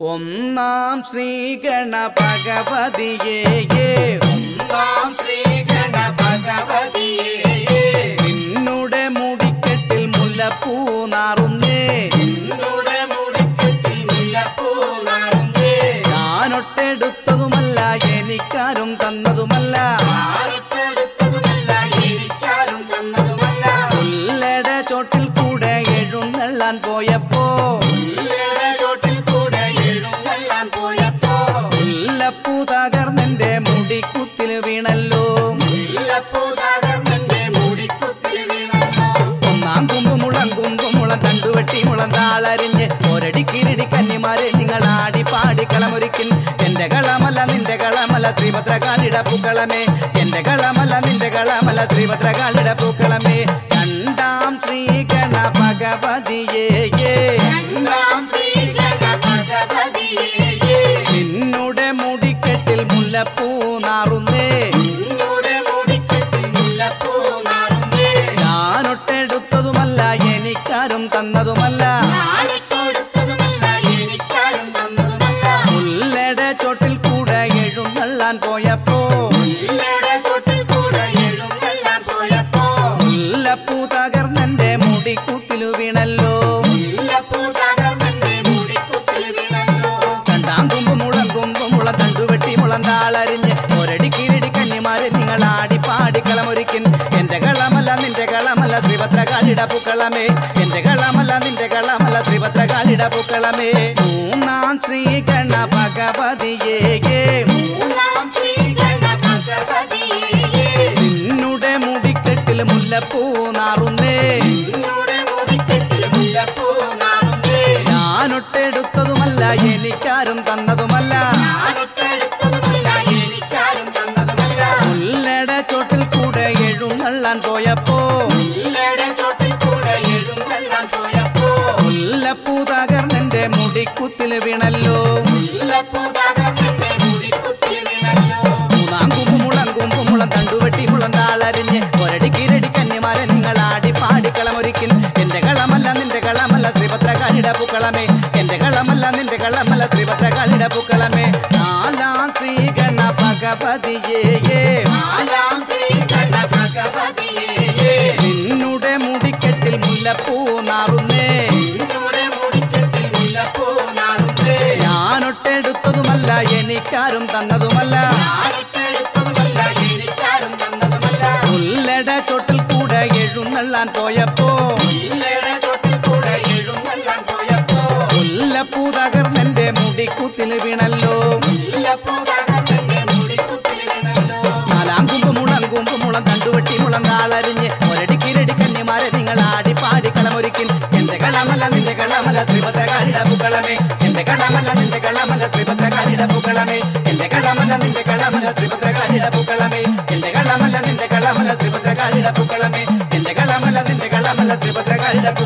ഒന്നാം ശ്രീഗണ ഭഗവതിയേ ഒന്നാം ശ്രീഗണ ഭഗവതിയേ നിന്നുടെ മുടിക്കെട്ടിൽ മുല്ലപ്പൂ നാറുന്നേ നിന്നുടെ മുടിക്കെട്ടിൽ മുല്ലപ്പൂ നാറുന്നേ ഞാനൊട്ടെടുത്തതുമല്ല എനിക്കാരും തന്നതുമല്ല ആർക്കെടുത്തതുമല്ല എനിക്കാരും തന്നതുമല്ല പുല്ലട ചോട്ടിൽ കൂടെ എഴുന്നള്ളാൻ പോയപ്പോ പുല്ലയുടെ ചോട്ടിൽ കൂടെ എഴുന്നള്ളാൻ പോയപ്പോ മുല്ലപ്പൂ തകർന്നെന്റെ മുടിക്കുത്തിൽ വീണല്ലോ മുല്ലപ്പൂ തകർന്നെന്റെ മുടിക്കുത്തിൽ വീണല്ലോ ഒന്നാം കുമ്പ് മുളം കുമ്പ് മുളം തണ്ടുവെട്ടി മുളം താളരിഞ്ഞ് ഒരടി കിരിടി കന്നിമാരെ നിങ്ങൾ ആടി പാടി കളമൊരുക്കിൻ എന്റെ കളമല്ല നിന്റെ കളമല്ല ശ്രീഭദ്രകാളിട പൂക്കളമേ എന്റെ കളമല്ല നിന്റെ കളമല്ല ശ്രീഭദ്രകാളിട പൂക്കളമേ രണ്ടാം ശ്രീഗണ ഭഗവതിയേ രണ്ടാം ശ്രീഗണ ഭഗവതിയേ നിന്നുടെ മുടിക്കെട്ടിൽ മുല്ലപ്പൂ നാറുന്നേ നിന്നുടെ മുടിക്കെട്ടിൽ മുല്ലപ്പൂ നാറുന്നേ ഞാനൊട്ടെടുത്തതുമല്ല എനിക്കാരും തന്നതുമല്ല ഞാനിട്ടെടുത്തതുമല്ല എനിക്കാരും തന്നതുമല്ല മുല്ലട ചോട്ടിൽ കൂടെ എഴുന്നള്ളാൻ പോയപ്പോ മുല്ലയുടെ ചോട്ടിൽ കൂടെ എഴുന്നള്ളാൻ പോയപ്പോ മുല്ലപ്പൂ തകർന്നെന്റെ മുടിക്കുത്തിലു വീണല്ലോ മുല്ലപ്പൂ തകർന്നെന്റെ മുടിക്കുത്തിൽ വീണല്ലോ രണ്ടാം കുമ്പ് മുളം കുമ്പ് മുളം തണ്ടുവെട്ടി മുളം താളരിഞ്ഞ് ഒരടി കിരടി കന്നിമാരെ നിങ്ങൾ ആടി പാടി കളമൊരുക്കിൻ എന്റെ കളമല്ല നിന്റെ കളമല്ല ശ്രീഭദ്രകാളിട പൂക്കളമേ എന്റെ കളമല്ല നിന്റെ കളമല്ല ശ്രീഭദ്രകാളിട പൂക്കളമേ മൂന്നാം ശ്രീഗണ ഭഗവതിയേ മൂന്നാം ശ്രീഗണ ഭഗവതിയേ നിന്നുടെ മുടിക്കെട്ടിൽ മുല്ലപ്പൂ നാറുന്നേ നിന്നുടെ മുടിക്കെട്ടിൽ മുല്ലപ്പൂ നാറുന്നേ ഞാനൊട്ടെടുത്തതുമല്ല എനിക്കാരും തന്നതുമല്ല ഞാനിട്ടെടുത്തതുമല്ല എനിക്കാരും തന്നതുമല്ല മുല്ലട ചോട്ടിൽ കൂടെ എഴുന്നള്ളാൻ പോയപ്പോ മുല്ലയുടെ ചോട്ടിൽ കൂടെ എഴുന്നള്ളാൻ പോയപ്പോ മുല്ലപ്പൂ തകർന്നെന്റെ മുടിക്കുത്തിൽ വീണല്ലോ മുല്ലപ്പൂ തകർന്നെന്റെ മുടിക്കുത്തിൽ വീണല്ലോ മൂന്നാം കുമ്പ് മുളം കുമ്പ് മുളം തണ്ടുവെട്ടി മുളം താളരിഞ്ഞ് ഒരടി കിരടി കന്യമാരെ നിങ്ങൾ ആടി പാടി കളമൊരുക്കിൻ എന്റെ കളമല്ല നിന്റെ കളമല്ല ശ്രീഭദ്രകാളിട പൂക്കളമേ എന്റെ കളമല്ല നിന്റെ കളമല്ല ശ്രീഭദ്രകാളിട പൂക്കളമേ നാലാം ശ്രീഗണ ഭഗവതിയേ നാലാം ശ്രീഗണ ഭഗവതിയേ നിന്നുടെ മുടിക്കെട്ടിൽ മുല്ലപ്പൂ നാറുന്നേ നിന്നുടെ മുടിക്കെട്ടിൽ മുല്ലപ്പൂ നാറുന്നേ ഞാനൊട്ടെടുത്തതുമല്ല എനിക്കാരും തന്നതുമല്ല ഞാനിട്ടെടുത്തതുമല്ല എനിക്കാരും തന്നതുമല്ല മുല്ലട ചോട്ടിൽ കൂടെ എഴുന്നള്ളാൻ പോയപ്പോ മുല്ലയുടെ ചോട്ടിൽ കൂടെ എഴുന്നള്ളാൻ പോയപ്പോ മുല്ലപ്പൂ തകർന്നെന്റെ മുടിക്കുത്തിൽ വീണല്ലോ മുല്ലപ്പൂ തകർന്നെന്റെ മുടിക്കുത്തിൽ വീണല്ലോ നാലാം കുമ്പ് മുളം കുമ്പ് മുളം തണ്ടുവെട്ടി മുളം താളരിഞ്ഞ് ഒരടി കിരടി കന്യമാരെ നിങ്ങൾ ആടി പാടി കളമൊരുക്കിൻ എന്റെ കളമല്ല നിന്റെ കളമല്ല ശ്രീഭദ്രകാളിട പൂക്കളമേ എന്റെ കളമല്ല നിന്റെ കളമല്ല ശ്രീഭദ്രകാളിട പൂക്കളമേ എന്റെ കളമല്ല നിന്റെ കളമല്ല ശ്രീഭദ്രകാളിട പൂക്കളമേ എന്റെ കളമല്ല നിന്റെ കളമല്ല ശ്രീഭദ്രകാളിട പൂക്കളമേ എന്റെ കളമല്ല നിന്റെ കളമല്ല ശ്രീഭദ്രകാളിട